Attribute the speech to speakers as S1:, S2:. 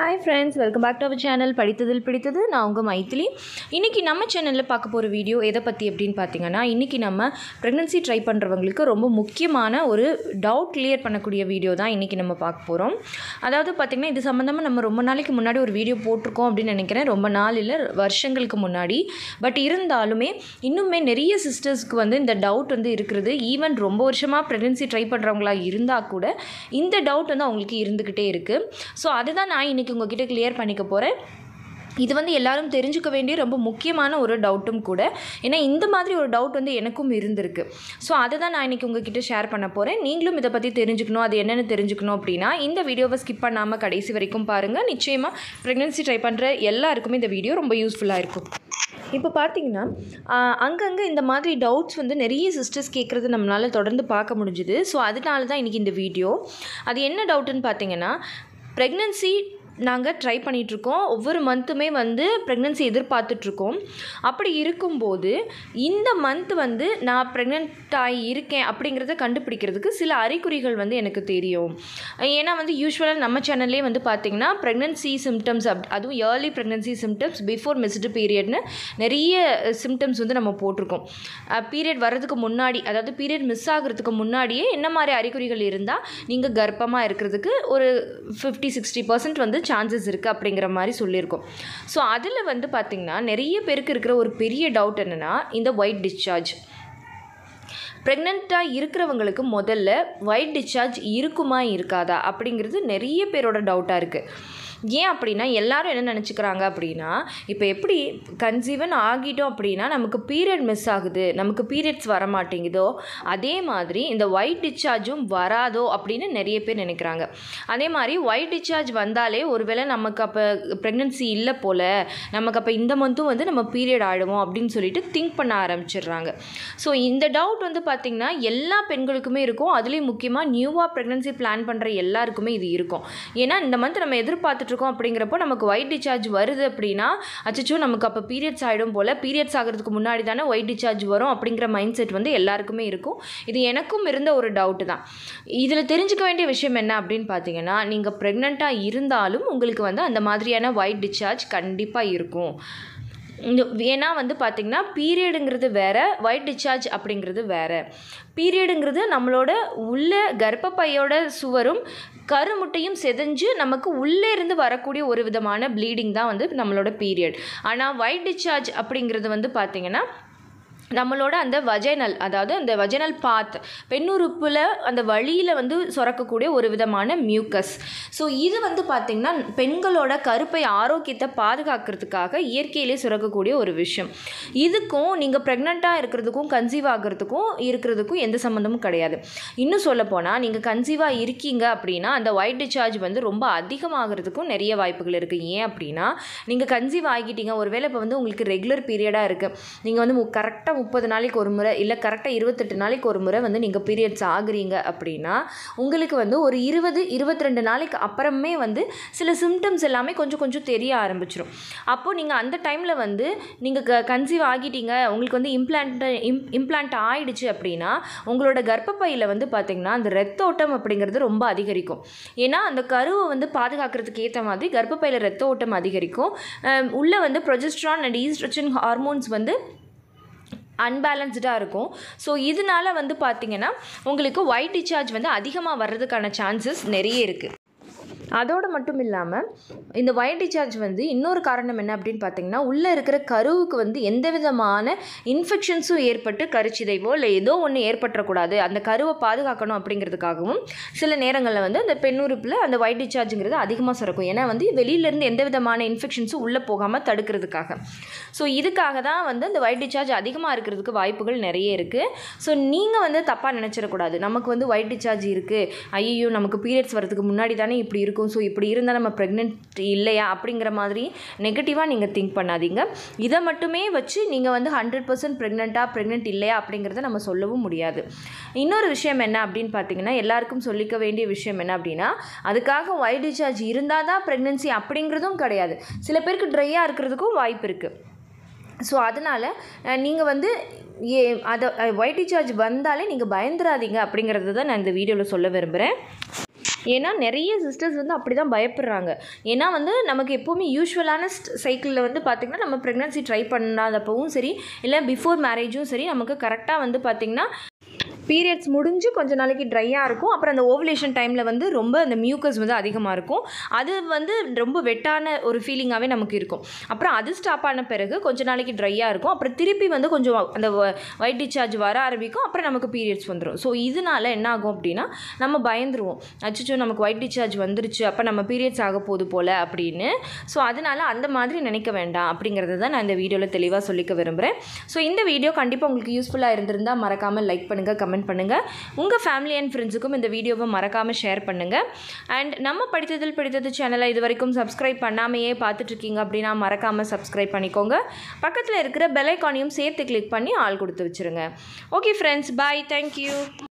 S1: hi friends welcome back to our channel படித்ததில் பிடித்தது நான் உங்கள் மைத்திலி இன்றைக்கி நம்ம சேனலில் பார்க்க போகிற வீடியோ எதை பற்றி அப்படின்னு பார்த்தீங்கன்னா இன்றைக்கி நம்ம ப்ரெக்னன்சி ட்ரை பண்ணுறவங்களுக்கு ரொம்ப முக்கியமான ஒரு டவுட் கிளியர் பண்ணக்கூடிய வீடியோ தான் இன்றைக்கி நம்ம பார்க்க போகிறோம் அதாவது பார்த்திங்கன்னா இது சம்மந்தமாக நம்ம ரொம்ப நாளைக்கு முன்னாடி ஒரு வீடியோ போட்டிருக்கோம் அப்படின்னு நினைக்கிறேன் ரொம்ப நாள் இல்லை வருஷங்களுக்கு முன்னாடி பட் இருந்தாலுமே இன்னுமே நிறைய சிஸ்டர்ஸ்க்கு வந்து இந்த டவுட் வந்து இருக்கிறது ஈவன் ரொம்ப வருஷமாக ப்ரெக்னன்சி ட்ரை பண்ணுறவங்களா இருந்தால் கூட இந்த டவுட் வந்து அவங்களுக்கு இருந்துக்கிட்டே இருக்குது ஸோ அதுதான் நான் இன்றைக்கி உங்ககிட்ட கிளியர் பண்ணிக்க போகிறேன் இது வந்து எல்லாரும் தெரிஞ்சுக்க வேண்டிய ரொம்ப முக்கியமான ஒரு டவுட்டும் கூட ஏன்னா இந்த மாதிரி ஒரு டவுட் வந்து எனக்கும் இருந்திருக்கு ஸோ அதை தான் நான் இன்றைக்கி உங்ககிட்ட ஷேர் பண்ண போகிறேன் நீங்களும் இதை பற்றி தெரிஞ்சுக்கணும் அது என்னென்னு தெரிஞ்சுக்கணும் அப்படின்னா இந்த வீடியோவை ஸ்கிப் பண்ணாமல் கடைசி வரைக்கும் பாருங்கள் நிச்சயமாக ப்ரெக்னென்சி ட்ரை பண்ணுற எல்லாருக்குமே இந்த வீடியோ ரொம்ப யூஸ்ஃபுல்லாக இருக்கும் இப்போ பார்த்தீங்கன்னா அங்கங்கே இந்த மாதிரி டவுட்ஸ் வந்து நிறைய சிஸ்டர்ஸ் கேட்குறது நம்மளால் தொடர்ந்து பார்க்க முடிஞ்சுது ஸோ அதனால தான் இன்றைக்கி இந்த வீடியோ அது என்ன டவுட்டுன்னு பார்த்தீங்கன்னா ப்ரெக்னென்சி நாங்கள் ட்ரை பண்ணிகிட்ருக்கோம் ஒவ்வொரு மந்த்துமே வந்து ப்ரெக்னென்சி எதிர்பார்த்துட்ருக்கோம் அப்படி இருக்கும்போது இந்த மந்த் வந்து நான் ப்ரெக்னென்ட் ஆகி இருக்கேன் அப்படிங்கிறத கண்டுபிடிக்கிறதுக்கு சில அறிகுறிகள் வந்து எனக்கு தெரியும் ஏன்னா வந்து யூஸ்வலாக நம்ம சேனல்லே வந்து பார்த்திங்கன்னா ப்ரெக்னென்சி சிம்டம்ஸ் அப் அதுவும் early pregnancy symptoms before missed பீரியட்னு நிறைய சிம்டம்ஸ் வந்து நம்ம போட்டிருக்கோம் பீரியட் வர்றதுக்கு முன்னாடி அதாவது பீரியட் மிஸ் ஆகிறதுக்கு முன்னாடியே என்ன மாதிரி அறிகுறிகள் இருந்தால் நீங்கள் கர்ப்பமாக இருக்கிறதுக்கு ஒரு ஃபிஃப்டி சிக்ஸ்டி பர்சன்ட் வந்து சான்சஸ் இருக்குது அப்படிங்கிற மாதிரி சொல்லியிருக்கோம் ஸோ அதில் வந்து பார்த்திங்கன்னா நிறைய பேருக்கு இருக்கிற ஒரு பெரிய டவுட் என்னென்னா இந்த ஒயிட் டிஸ்சார்ஜ் ப்ரெக்னெண்ட்டாக இருக்கிறவங்களுக்கு முதல்ல ஒயிட் டிஸ்சார்ஜ் இருக்குமா இருக்காதா அப்படிங்கிறது நிறைய பேரோட டவுட்டாக இருக்குது ஏன் அப்படின்னா எல்லாரும் என்ன நினச்சிக்கிறாங்க அப்படின்னா இப்போ எப்படி கன்சீவன் ஆகிட்டோம் அப்படின்னா நமக்கு பீரியட் மிஸ் ஆகுது நமக்கு பீரியட்ஸ் வர மாட்டேங்குதோ அதே மாதிரி இந்த ஒயிட் டிஸ்சார்ஜும் வராதோ அப்படின்னு நிறைய பேர் நினைக்கிறாங்க அதே மாதிரி ஒயிட் டிஸ்சார்ஜ் வந்தாலே ஒருவேளை நமக்கு அப்போ ப்ரெக்னென்சி இல்லை போல் நமக்கு அப்போ இந்த மந்த்தும் வந்து நம்ம பீரியட் ஆகிடுவோம் அப்படின்னு சொல்லிட்டு திங்க் பண்ண ஆரம்பிச்சிடுறாங்க ஸோ இந்த டவுட் வந்து பார்த்திங்கன்னா எல்லா பெண்களுக்குமே இருக்கும் அதுலேயும் முக்கியமாக நியூவாக ப்ரெக்னென்சி பிளான் பண்ணுற எல்லாருக்குமே இது இருக்கும் ஏன்னா இந்த மந்த் நம்ம எதிர்பார்த்துட்டு இருக்கோம் அப்படிங்கிறப்போ நமக்கு ஒயிட் டிஸ்சார்ஜ் வருது அப்படின்னா அச்சச்சோ நமக்கு அப்போ பீரியட்ஸ் ஆகிடும் போல் பீரியட்ஸ் ஆகிறதுக்கு முன்னாடி தானே ஒயிட் டிஸ்சார்ஜ் வரும் அப்படிங்கிற மைண்ட் செட் வந்து எல்லாருக்குமே இருக்கும் இது எனக்கும் இருந்த ஒரு டவுட்டு தான் இதில் தெரிஞ்சுக்க வேண்டிய விஷயம் என்ன அப்படின்னு பார்த்தீங்கன்னா நீங்கள் ப்ரெக்னெண்ட்டாக இருந்தாலும் உங்களுக்கு வந்து அந்த மாதிரியான ஒயிட் டிஸ்சார்ஜ் கண்டிப்பாக இருக்கும் ஏன்னா வந்து பார்த்திங்கன்னா பீரியடுங்கிறது வேறு ஒயிட் டிஸ்சார்ஜ் அப்படிங்கிறது வேறு பீரியடுங்கிறது நம்மளோட உள்ள கர்ப்பப்பையோட சுவரும் கருமுட்டையும் செதஞ்சு நமக்கு உள்ளே இருந்து வரக்கூடிய ஒரு விதமான ப்ளீடிங் தான் வந்து நம்மளோட பீரியட் ஆனால் ஒயிட் டிஸ்சார்ஜ் அப்படிங்கிறது வந்து பார்த்திங்கன்னா நம்மளோட அந்த வஜைனல் அதாவது அந்த வஜைனல் பாத் பெண்ணுறுப்பில் அந்த வழியில் வந்து சுரக்கக்கூடிய ஒரு விதமான மியூக்கஸ் ஸோ இது வந்து பார்த்திங்கன்னா பெண்களோட கருப்பை ஆரோக்கியத்தை பாதுகாக்கிறதுக்காக இயற்கையிலே சுரக்கக்கூடிய ஒரு விஷயம் இதுக்கும் நீங்கள் ப்ரெக்னெண்ட்டாக இருக்கிறதுக்கும் கன்சீவ் ஆகிறதுக்கும் இருக்கிறதுக்கும் எந்த சம்மந்தமும் கிடையாது இன்னும் சொல்லப்போனால் நீங்கள் கன்சீவாக இருக்கீங்க அப்படின்னா அந்த ஒயிட் டிஸ்சார்ஜ் வந்து ரொம்ப அதிகமாகிறதுக்கும் நிறைய வாய்ப்புகள் இருக்குது ஏன் அப்படின்னா நீங்கள் கன்சீவ் ஆகிட்டீங்க ஒருவேளை இப்போ வந்து உங்களுக்கு ரெகுலர் பீரியடாக இருக்குது நீங்கள் வந்து கரெக்டாக முப்பது நாளைக்கு ஒரு முறை இல்லை கரெக்டாக இருபத்தெட்டு நாளைக்கு ஒரு முறை வந்து நீங்கள் பீரியட்ஸ் ஆகுறீங்க அப்படின்னா உங்களுக்கு வந்து ஒரு இருபது இருபத்தி ரெண்டு நாளைக்கு அப்புறமே வந்து சில சிம்டம்ஸ் எல்லாமே கொஞ்சம் கொஞ்சம் தெரிய ஆரம்பிச்சிடும் அப்போது நீங்கள் அந்த டைமில் வந்து நீங்கள் க கன்சீவ் ஆகிட்டீங்க உங்களுக்கு வந்து இம்ப்ளான்ட் இம் இம்ப்ளான்ட் ஆகிடுச்சு அப்படின்னா உங்களோட கர்ப்பப்பையில் வந்து பார்த்திங்கன்னா அந்த ரத்த ஓட்டம் அப்படிங்கிறது ரொம்ப அதிகரிக்கும் ஏன்னா அந்த கருவை வந்து பாதுகாக்கிறதுக்கு ஏற்ற மாதிரி கர்ப்பப்பையில் ரத்த ஓட்டம் அதிகரிக்கும் உள்ளே வந்து ப்ரொஜெஸ்ட்ரான் அண்ட் ஈஸ்ட்ரஜன் ஹார்மோன்ஸ் வந்து அன்பேலன்ஸ்டாக இருக்கும் ஸோ இதனால வந்து பார்த்திங்கன்னா உங்களுக்கு ஒயிட் டிஸ்சார்ஜ் வந்து அதிகமாக வர்றதுக்கான சான்சஸ் நிறைய இருக்குது அதோடு மட்டும் இல்லாமல் இந்த ஒயிட் டிஸ்சார்ஜ் வந்து இன்னொரு காரணம் என்ன அப்படின்னு பார்த்தீங்கன்னா உள்ளே இருக்கிற கருவுக்கு வந்து எந்த விதமான இன்ஃபெக்ஷன்ஸும் ஏற்பட்டு கருச்சிதைவோ இல்லை ஏதோ ஒன்று ஏற்பட்டுறக்கூடாது அந்த கருவை பாதுகாக்கணும் அப்படிங்கிறதுக்காகவும் சில நேரங்களில் வந்து அந்த பெண்ணுறுப்பில் அந்த ஒயிட் டிஸ்சார்ஜுங்கிறது அதிகமாக சுரக்கும் ஏன்னா வந்து வெளியிலேருந்து எந்த விதமான இன்ஃபெக்ஷன்ஸும் உள்ளே போகாமல் தடுக்கிறதுக்காக ஸோ இதுக்காக தான் வந்து அந்த ஒயிட் டிஸ்சார்ஜ் அதிகமாக இருக்கிறதுக்கு வாய்ப்புகள் நிறைய இருக்குது ஸோ நீங்கள் வந்து தப்பாக நினச்சிடக்கூடாது நமக்கு வந்து ஒயிட் டிஸ்சார்ஜ் இருக்குது ஐயோ நமக்கு பீரியட்ஸ் வரதுக்கு முன்னாடி தானே இப்படி இருக்கும் ஸோ இப்படி இருந்தால் நம்ம ப்ரெக்னென்ட் இல்லையா அப்படிங்கிற மாதிரி நெகட்டிவாக நீங்கள் திங்க் பண்ணாதீங்க இதை மட்டுமே வச்சு நீங்கள் வந்து ஹண்ட்ரட் பர்சன்ட் ப்ரெக்னெண்ட்டாக ப்ரெக்னென்ட் இல்லையா அப்படிங்கிறத நம்ம சொல்லவும் முடியாது இன்னொரு விஷயம் என்ன அப்படின்னு பார்த்தீங்கன்னா எல்லாருக்கும் சொல்லிக்க வேண்டிய விஷயம் என்ன அப்படின்னா அதுக்காக ஒயிட் டிஸ்சார்ஜ் இருந்தால் தான் ப்ரெக்னென்சி அப்படிங்கிறதும் கிடையாது சில பேருக்கு ட்ரையாக இருக்கிறதுக்கும் வாய்ப்பு இருக்குது ஸோ அதனால் நீங்கள் வந்து ஏ அதை ஒயிட் டிஸ்சார்ஜ் வந்தாலே நீங்கள் பயந்துடாதீங்க அப்படிங்கிறது தான் நான் இந்த வீடியோவில் சொல்ல விரும்புகிறேன் ஏன்னா நிறைய சிஸ்டர்ஸ் வந்து அப்படி தான் பயப்படுறாங்க ஏன்னா வந்து நமக்கு எப்போவுமே யூஸ்வலான சைக்கிளில் வந்து பார்த்திங்கன்னா நம்ம ப்ரெக்னன்சி ட்ரை பண்ணாதப்பவும் சரி இல்லை பிஃபோர் மேரேஜும் சரி நமக்கு கரெக்டாக வந்து பார்த்திங்கன்னா பீரியட்ஸ் முடிஞ்சு கொஞ்ச நாளைக்கு ட்ரையாக இருக்கும் அப்புறம் அந்த ஓவலேஷன் டைமில் வந்து ரொம்ப அந்த மியூக்கஸ் வந்து அதிகமாக இருக்கும் அது வந்து ரொம்ப வெட்டான ஒரு ஃபீலிங்காகவே நமக்கு இருக்கும் அப்புறம் அது ஸ்டாப் ஆன பிறகு கொஞ்ச நாளைக்கு ட்ரையாக இருக்கும் அப்புறம் திருப்பி வந்து கொஞ்சம் அந்த ஒயிட் டிஸ்சார்ஜ் வர ஆரம்பிக்கும் அப்புறம் நமக்கு பீரியட்ஸ் வந்துடும் ஸோ இதனால என்ன ஆகும் அப்படின்னா நம்ம பயந்துருவோம் அச்சோ நமக்கு ஒயிட் டிஸ்சார்ஜ் வந்துருச்சு அப்போ நம்ம பீரியட்ஸ் ஆக போகுது போல் அப்படின்னு ஸோ அதனால அந்த மாதிரி நினைக்க வேண்டாம் அப்படிங்கிறத தான் நான் இந்த வீடியோவில் தெளிவாக சொல்லிக்க விரும்புகிறேன் ஸோ இந்த வீடியோ கண்டிப்பாக உங்களுக்கு யூஸ்ஃபுல்லாக இருந்திருந்தால் மறக்காமல் லைக் பண்ணுங்கள் கமெண்ட் பண்ணுங்கள் உங்கள் ஃபேமிலி அண்ட் ஃப்ரெண்ட்ஸுக்கும் இந்த வீடியோவை மறக்காமல் ஷேர் பண்ணுங்கள் அண்ட் நம்ம படித்ததில் பிடித்தது சேனலை இது வரைக்கும் சப்ஸ்கிரைப் பண்ணாமையே பார்த்துட்ருக்கீங்க அப்படின்னா மறக்காமல் சப்ஸ்கிரைப் பண்ணிக்கோங்க பக்கத்தில் இருக்கிற பெல் ஐக்கானையும் சேர்த்து கிளிக் பண்ணி ஆள் கொடுத்து வச்சுருங்க ஓகே ஃப்ரெண்ட்ஸ் பாய் தேங்க்யூ